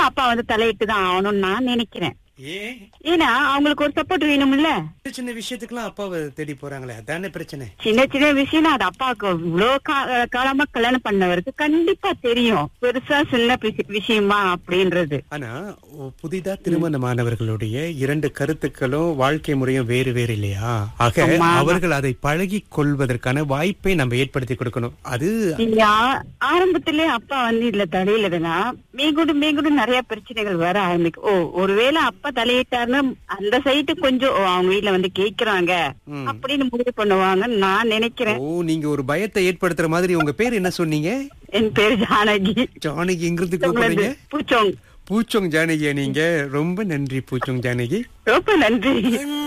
அப்பா வந்து தலையிட்டு தான் ஆகணும்னு நான் நினைக்கிறேன் ஏன் ஏன்னா அவங்களுக்கு ஒரு சப்போர்ட் வேணும்ல சின்ன சின்ன விஷயத்துக்குலாம் அப்பாவை தேடி போறாங்களே அதானே பிரச்சனை சின்ன சின்ன விஷயம் அது அப்பாவுக்கு இவ்வளவு கா- காலமா கல்யாணம் பண்ணவருக்கு கண்டிப்பா தெரியும் பெருசா சின்ன பிசி- விஷயமா அப்படின்றது ஆனா ஒ- புதிதா திருமணமானவர்களுடைய இரண்டு கருத்துக்களும் வாழ்க்கை முறையும் வேறு வேறு இல்லையா ஆக ஆமா. அவர்கள் அதை பழகி கொள்வதற்கான வாய்ப்பை நம்ம ஏற்படுத்தி கொடுக்கணும் அது நீங்க ஆ- ஆரம்பத்திலே அப்பா வந்து இதுல தலையிலதுன்னா மேங்கூடு மேங்கூடு நிறைய பிரச்சனைகள் வர ஆரம்பிக்கும் ஓ ஒருவேளை அப்பா தலையிட்டாருன்னு அந்த சைட்டு கொஞ்சம் ஓ, அவங்க வீட்ல வந்து கேக்குறாங்க ம். அப்படின்னு முடிவு பண்ணுவாங்கன்னு நான் நினைக்கிறேன் ஓ நீங்க ஒரு பயத்தை ஏற்படுத்துற மாதிரி உங்க பேர் என்ன சொன்னீங்க என் பேரு ஜானகி ஜானகி எங்கிருந்து கூப்பிடுறீங்க பூச்சோங் பூச்சோங் ஜானகியா நீங்க ரொம்ப நன்றி பூச்சோங் ஜானகி ரொம்ப நன்றி